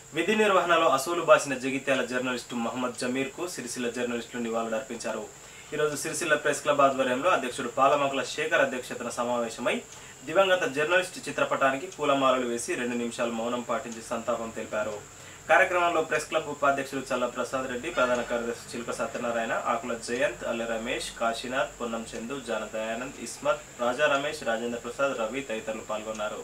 విధి నిర్వహణలో అసూలు బాసిన జగిత్యాల జర్నలిస్టు మహమ్మద్ జమీర్ కు సిరిసిల్ల జర్నలిస్టులు నివాళులర్పించారు ఈరోజు సిరిసిల్ల ప్రెస్ క్లబ్ ఆధ్వర్యంలో అధ్యక్షుడు పాలమంకుల శేఖర్ అధ్యక్షతన సమావేశమై దివంగత జర్నలిస్టు చిత్రపటానికి పూలమాలలు వేసి రెండు నిమిషాలు మౌనం పాటించి సంతాపం తెలిపారు కార్యక్రమంలో ప్రెస్ క్లబ్ ఉపాధ్యక్షులు చల్ల ప్రసాద్ రెడ్డి ప్రధాన కార్యదర్శి చిలుక సత్యనారాయణ ఆకుల జయంత్ అల్లె రమేష్ కాశీనాథ్ పొన్నం చందు జాన దయానంద్ ఇస్మత్ రాజా రమేష్ రాజేంద్ర ప్రసాద్ రవి తదితరులు పాల్గొన్నారు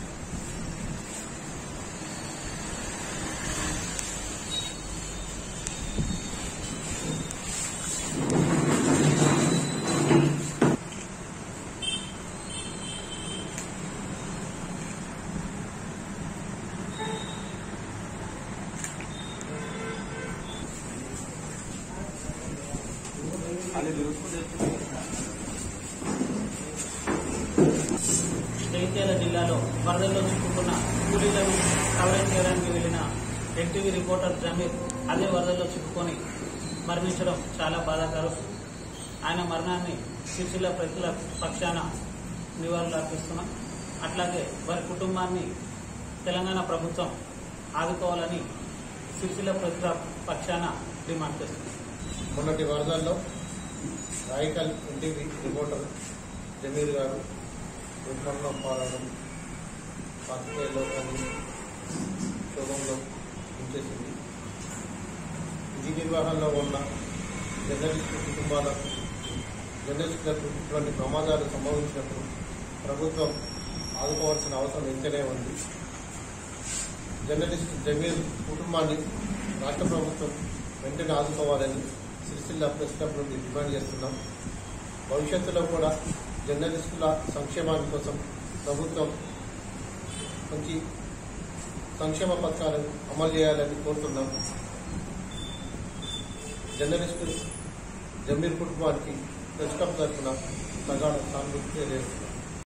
జగిత్యాల జిల్లాలో వరదల్లో చిక్కుకున్న కూలీలను కవరేజ్ చేయడానికి వెళ్లిన ఎన్టీవీ రిపోర్టర్ జమీర్ అదే వరదల్లో చిక్కుకొని మరణించడం చాలా బాధాకరం ఆయన మరణాన్ని సిరిసిల్ల ప్రజల పక్షాన నివాళులు అర్పిస్తున్నాం అట్లాగే వారి కుటుంబాన్ని తెలంగాణ ప్రభుత్వం ఆదుకోవాలని సిరిసిల్ల ప్రజల పక్షాన డిమాండ్ చేస్తున్నాం మొన్నటి వరదల్లో రాయకల్ ఎన్టీవీ రిపోర్టర్ జమీర్ గారు దుర్మరణం పాలడం పాత్రికేయుల్లో కానీ శోభంలో ఉంచేసింది విధి నిర్వహణలో ఉన్న జర్నలిస్టు కుటుంబాలకు జర్నలిస్టులకు ఇటువంటి ప్రమాదాలు సంభవించినప్పుడు ప్రభుత్వం ఆదుకోవాల్సిన అవసరం ఎంతనే ఉంది జర్నలిస్ట్ జమీర్ కుటుంబాన్ని రాష్ట్ర ప్రభుత్వం వెంటనే ఆదుకోవాలని సిరిసిల్ల ప్రెస్ క్లబ్ నుండి డిమాండ్ చేస్తున్నాం భవిష్యత్తులో కూడా జర్నలిస్టుల సంక్షేమాని కోసం ప్రభుత్వం మంచి సంక్షేమ పథకాలను అమలు చేయాలని కోరుతున్నాం జర్నలిస్టు జమీర్ కుటుంబానికి ప్రెస్ క్లబ్ తరఫున ప్రగాఢ సానుభూతి తెలియజేస్తున్నాం